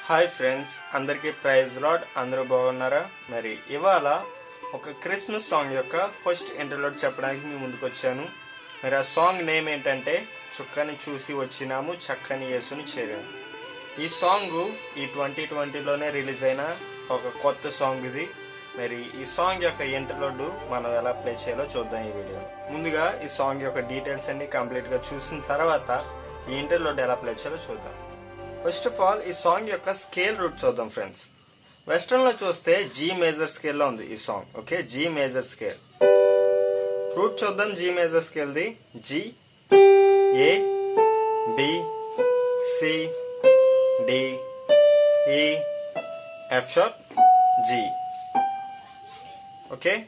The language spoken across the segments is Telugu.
హాయ్ ఫ్రెండ్స్ అందరికీ ప్రైజ్ లాడ్ అందరూ బాగున్నారా మరి ఇవాళ ఒక క్రిస్మస్ సాంగ్ యొక్క ఫస్ట్ ఇంటర్లోడ్ చెప్పడానికి మీ ముందుకు వచ్చాను మరి ఆ సాంగ్ నేమ్ ఏంటంటే చుక్కని చూసి వచ్చినాము చక్కని యేసుని చేరాము ఈ సాంగ్ ఈ ట్వంటీ ట్వంటీలోనే రిలీజ్ అయిన ఒక కొత్త సాంగ్ ఇది మరి ఈ సాంగ్ యొక్క ఇంటర్లోడ్ మనం ఎలా ప్లే చేయాలో చూద్దాం ఈ వీడియో ముందుగా ఈ సాంగ్ యొక్క డీటెయిల్స్ అన్ని కంప్లీట్ గా చూసిన తర్వాత ఈ ఇంటర్లోడ్ ఎలా ప్లే చేయాలో చూద్దాం ఫస్ట్ ఆఫ్ ఆల్ ఈ సాంగ్ యొక్క స్కేల్ రూట్ చూద్దాం ఫ్రెండ్స్ వెస్ట్రన్ లో చూస్తే జీ మేజర్ స్కేల్ లో ఉంది ఈ song okay G major scale root చూద్దాం G major scale the G A B C D E F sharp G okay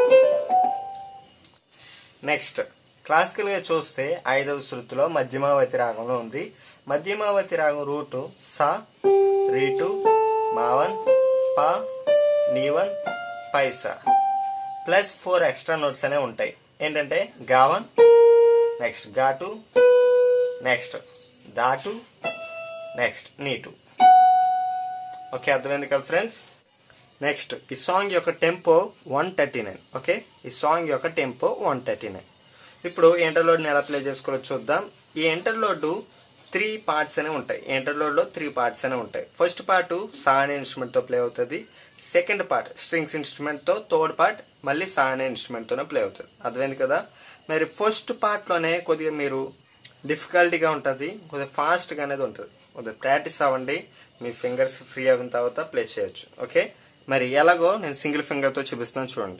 next classical గా చూస్తే ఐదవ శృతిలో మధ్యమావతి రాగంలో ఉంది మధ్యమావతి రాగం రూటు సా రీటు మావన్ పా నీవన్ పైసా ప్లస్ ఫోర్ ఎక్స్ట్రా నోట్స్ అనేవి ఉంటాయి ఏంటంటే గావన్ నెక్స్ట్ ఘాటు నెక్స్ట్ దాటు నెక్స్ట్ నీటు ఓకే అర్థమైంది కదా ఫ్రెండ్స్ నెక్స్ట్ ఈ సాంగ్ యొక్క tempo one thirty nine okay ఈ సాంగ్ యొక్క టెంపో వన్ థర్టీ నైన్ ఇప్పుడు ఇంటర్లోడ్ని ఎలా ప్లే చేసుకోవాలో చూద్దాం ఈ ఇంటర్లోడ్ త్రీ పార్ట్స్ అనే ఉంటాయి ఇంటర్లోడ్లో త్రీ పార్ట్స్ అనే ఉంటాయి ఫస్ట్ పార్ట్ సా అనే ఇన్స్ట్రుమెంట్తో ప్లే అవుతుంది సెకండ్ పార్ట్ స్ట్రింగ్స్ ఇన్స్ట్రుమెంట్తో థర్డ్ పార్ట్ మళ్ళీ సా అనే ఇన్స్ట్రుమెంట్తోనే ప్లే అవుతుంది అర్థమైంది కదా మరి ఫస్ట్ పార్ట్లోనే కొద్దిగా మీరు డిఫికల్టీగా ఉంటుంది కొద్దిగా ఫాస్ట్గా అనేది ఉంటుంది కొద్దిగా ప్రాక్టీస్ అవ్వండి మీ ఫింగర్స్ ఫ్రీ అయిన తర్వాత ప్లే చేయొచ్చు ఓకే మరి ఎలాగో నేను సింగిల్ ఫింగర్తో చూపిస్తున్నాను చూడండి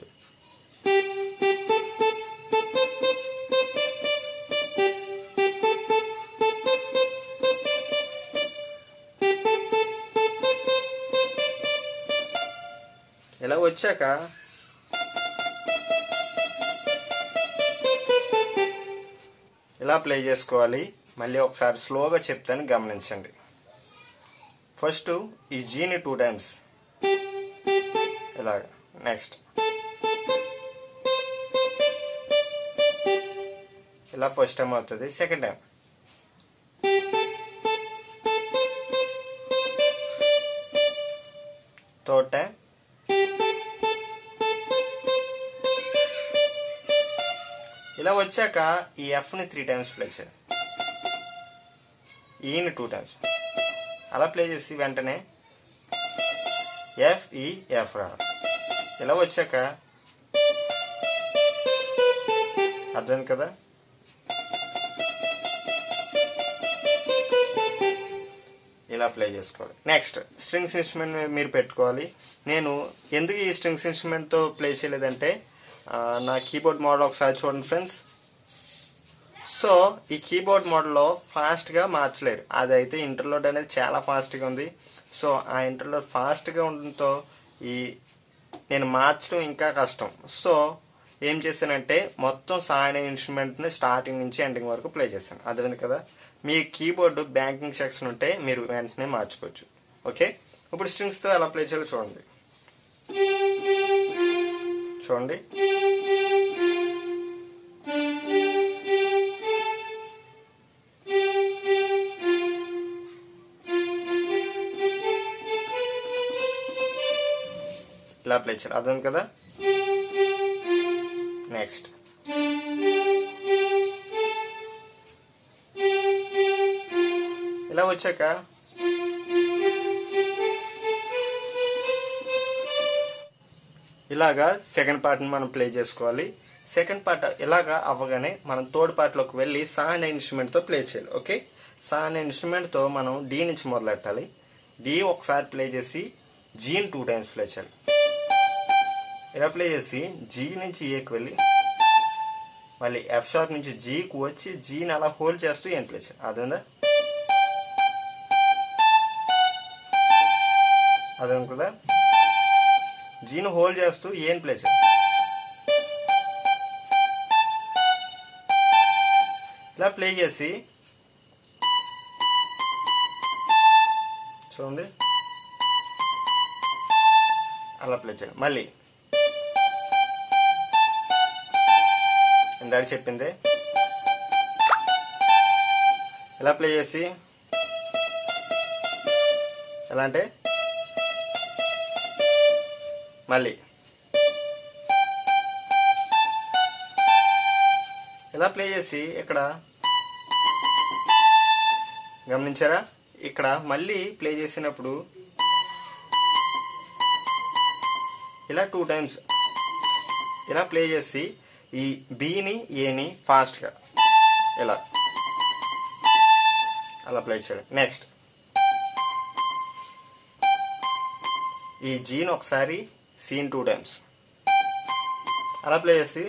ఇలా వచ్చాక ఇలా ప్లే చేసుకోవాలి మళ్ళీ ఒకసారి స్లోగా చెప్తాను గమనించండి ఫస్ట్ ఈ జీని టూ టైమ్స్ ఇలాగ నెక్స్ట్ ఇలా ఫస్ట్ టైం అవుతుంది సెకండ్ టైం థర్డ్ టైం ఇలా వచ్చాక ఈ ఎఫ్ని త్రీ టైమ్స్ ప్లే చేయాలి ఈని టూ టైమ్స్ అలా ప్లే చేసి వెంటనే ఎఫ్ ఈ ఎఫ్ రా ఇలా వచ్చాక అర్థం కదా ఇలా ప్లే చేసుకోవాలి నెక్స్ట్ స్ట్రింగ్స్ ఇన్స్ట్రుమెంట్ మీరు పెట్టుకోవాలి నేను ఎందుకు ఈ స్ట్రింగ్స్ ఇన్స్ట్రుమెంట్తో ప్లే చేయలేదంటే ఆ, నా కీబోర్డ్ మోడల్ ఒకసారి చూడండి ఫ్రెండ్స్ సో ఈ కీబోర్డ్ మోడల్లో ఫాస్ట్గా మార్చలేరు అదైతే ఇంటర్లోడ్ అనేది చాలా ఫాస్ట్గా ఉంది సో ఆ ఇంటర్లోడ్ ఫాస్ట్గా ఉండడంతో ఈ నేను మార్చడం ఇంకా కష్టం సో ఏం చేశానంటే మొత్తం సాయన ఇన్స్ట్రుమెంట్ని స్టార్టింగ్ నుంచి ఎండింగ్ వరకు ప్లే చేశాను అర్థమైంది కదా మీ కీబోర్డు బ్యాంకింగ్ సెక్షన్ ఉంటే మీరు వెంటనే మార్చుకోవచ్చు ఓకే ఇప్పుడు స్ట్రింగ్స్తో ఎలా ప్లే చేయాలో చూడండి చూడండి ఇలా ప్లే చేయాలి అర్థం కదా నెక్స్ట్ ఇలా వచ్చాక ఇలాగా సెకండ్ పార్ట్ని మనం ప్లే చేసుకోవాలి సెకండ్ పార్ట్ ఇలాగా అవ్వగానే మనం థర్డ్ పార్ట్లోకి వెళ్ళి సా అనే ఇన్స్ట్రుమెంట్తో ప్లే చేయాలి ఓకే సా అనే ఇన్స్ట్రుమెంట్తో మనం డి నుంచి మొదలెట్టాలి డి ఒకసారి ప్లే చేసి జీని టూ టైమ్స్ ప్లే చేయాలి ఇలా ప్లే చేసి జీ నుంచి ఏకి వెళ్ళి మళ్ళీ ఎఫ్ షార్ప్ నుంచి జీకి వచ్చి జీని అలా హోల్డ్ చేస్తూ ఏం ప్లే చేయాలి అదేందా అదే కదా జీని హోల్డ్ చేస్తూ ఏం ప్లే చేయాలి ఇలా ప్లే చేసి చూడండి అలా ప్లే చేయాలి మళ్ళీ ఇందాక చెప్పింది ఇలా ప్లే చేసి ఎలా అంటే మళ్ళీ ఇలా ప్లే చేసి ఇక్కడ గమనించారా ఇక్కడ మళ్ళీ ప్లే చేసినప్పుడు ఇలా టూ టైమ్స్ ఇలా ప్లే చేసి ఈ బిని ఏని ఫాస్ట్గా ఇలా అలా ప్లే చేయడం నెక్స్ట్ ఈ జీని ఒకసారి సీన్ టూ టైమ్స్ అలా ప్లే చేసి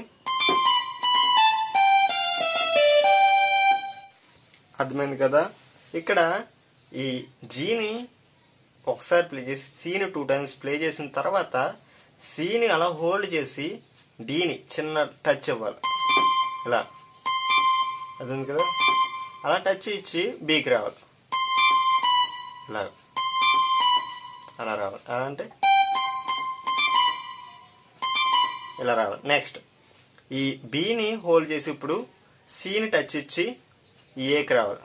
అర్థమైంది కదా ఇక్కడ ఈ జీని ఒకసారి ప్లే చేసి సీని టూ టైమ్స్ ప్లే చేసిన తర్వాత సీని అలా హోల్డ్ చేసి డీని చిన్న టచ్ ఇవ్వాలి ఇలా అర్థమైంది కదా అలా టచ్ ఇచ్చి బీకి రావాలి ఇలా అలా రావాలి అలా అంటే ఇలా రావాలి నెక్స్ట్ ఈ బీని హోల్డ్ చేసి ఇప్పుడు సీని టచ్ ఇచ్చి ఈ ఏకి రావాలి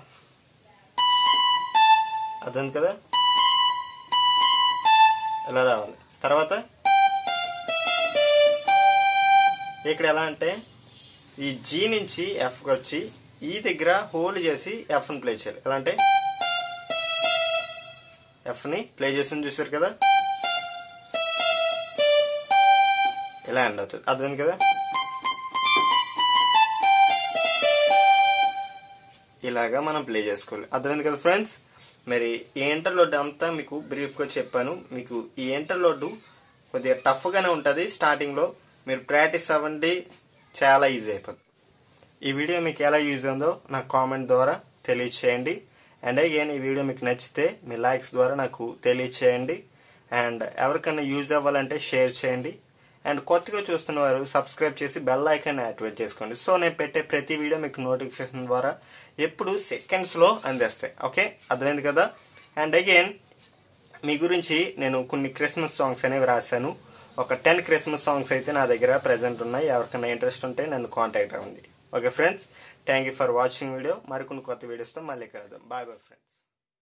అర్థం కదా ఇలా రావాలి తర్వాత ఇక్కడ ఎలా అంటే ఈ జీ నుంచి ఎఫ్కి వచ్చి ఈ దగ్గర హోల్డ్ చేసి ఎఫ్ని ప్లే చేయాలి ఎలా అంటే ఎఫ్ని ప్లే చేసి చూసారు కదా ఇలా ఎండ్ అవుతుంది అర్థమైంది కదా ఇలాగా మనం ప్లే చేసుకోవాలి అర్థమైంది కదా ఫ్రెండ్స్ మరి ఈ ఇంటర్లోడ్ అంతా మీకు బ్రీఫ్గా చెప్పాను మీకు ఈ ఇంటర్లోడ్ కొద్దిగా టఫ్గానే ఉంటుంది స్టార్టింగ్లో మీరు ప్రాక్టీస్ అవ్వండి చాలా ఈజీ అయిపోతుంది ఈ వీడియో మీకు ఎలా యూజ్ అయిందో నాకు కామెంట్ ద్వారా తెలియచేయండి అండ్ అగైన్ ఈ వీడియో మీకు నచ్చితే మీ లైక్స్ ద్వారా నాకు తెలియచేయండి అండ్ ఎవరికైనా యూజ్ అవ్వాలంటే షేర్ చేయండి అండ్ కొత్తగా చూస్తున్న వారు సబ్స్క్రైబ్ చేసి బెల్ ఐకాన్ యాక్టివేట్ చేసుకోండి సో నేను పెట్టే ప్రతి వీడియో మీకు నోటిఫికేషన్ ద్వారా ఎప్పుడు సెకండ్స్లో అందిస్తాయి ఓకే అర్థమైంది కదా అండ్ అగైన్ మీ గురించి నేను కొన్ని క్రిస్మస్ సాంగ్స్ అనేవి రాశాను ఒక టెన్ క్రిస్మస్ సాంగ్స్ అయితే నా దగ్గర ప్రజెంట్ ఉన్నాయి ఎవరికైనా ఇంట్రెస్ట్ ఉంటే నన్ను కాంటాక్ట్ అవ్వండి okay friends thank you for watching video మరికొన్ని కొత్త వీడియోస్తో మళ్ళీ కలుద్దాం బాయ్ బాయ్ ఫ్రెండ్స్